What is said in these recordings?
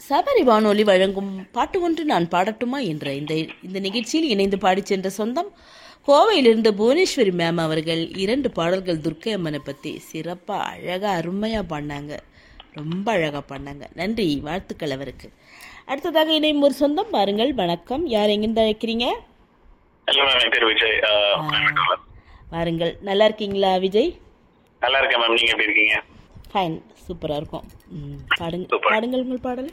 சபரி வானொலி வழங்கும் பாட்டு ஒன்று நான் பாடட்டுமா என்ற இந்த இந்த நிகழ்ச்சியில் இணைந்து பாடிச் சென்ற சொந்தம் கோவையிலிருந்து புவனேஸ்வரி மேம் அவர்கள் இரண்டு பாடல்கள் துர்க்கை அம்மனை பற்றி சிறப்பாக அழகாக அருமையாக பாடினாங்க ரொம்ப அழகாக பாடினாங்க நன்றி வாழ்த்துக்கள் அவருக்கு அடுத்ததாக இணையும் ஒரு சொந்தம் பாருங்கள் வணக்கம் யார் எங்கிருந்து அழைக்கிறீங்க ஹலோ மேம் என் பேர் விஜய் ஆஹ், ஆ. வாருங்கள் நல்லா இருக்கீங்களா விஜய் நல்லா இருக்கேன் மேம் நீங்க எப்படி இருக்கீங்க ஃபைன் சூப்பராக இருக்கும் ம், பாடுங்க Super. பாடுங்கள் உங்கள் பாடல்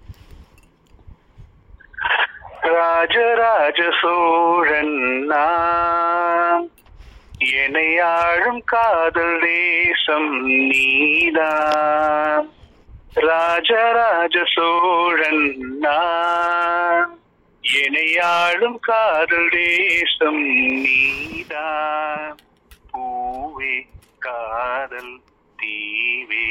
ராஜராஜ சோழன் நான் என்னை ஆளும் காதல் தேசம் நீதான் ராஜராஜ சோழன் நான் என்னை ஆளும் காதல் தேசம் நீதான் பூவே காதல் தீவே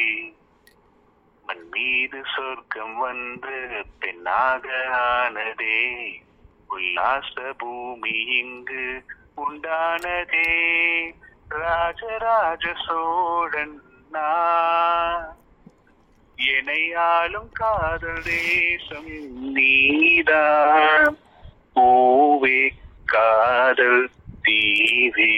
மண் மீது சொர்க்கம் வந்து பெண்ணாக ஆனதே உல்லாச பூமி இங்கு உண்டானதே ராஜராஜ சோழன் நான் என்னை ஆளும் காதல் தேசம் நீதான் பூவே காதல் தீவே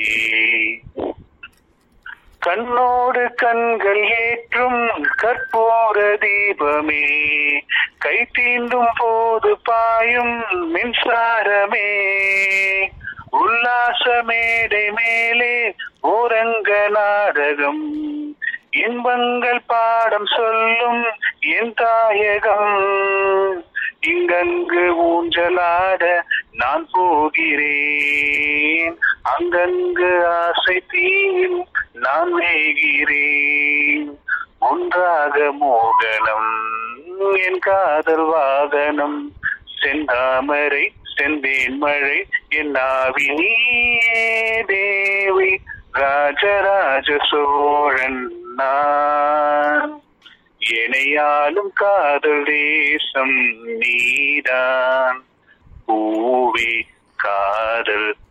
கண்ணோடு கண்கள் ஏற்றும் கற்பூர தீபமே கை தீண்டும் போது பாயும் மின்சாரமே உல்லாச மேடை மேலே ஓரங்க நாடகம் இன்பங்கள் பாடம் சொல்லும் என் தாயகம் இங்கங்கு ஊஞ்சலாட நான் போகிறேன் அங்கங்கு ஆசை தீயில் நான் வேகிறேன் ஒன்றாக மோகனம் என் காதல் வாகனம் செந்தாமரை செந்தேன் மழை என் ஆவி நீயே தேவி ராஜராஜ சோழன் நான் இணையாலும் காதல் தேசம் நீதான் பூவே காதல்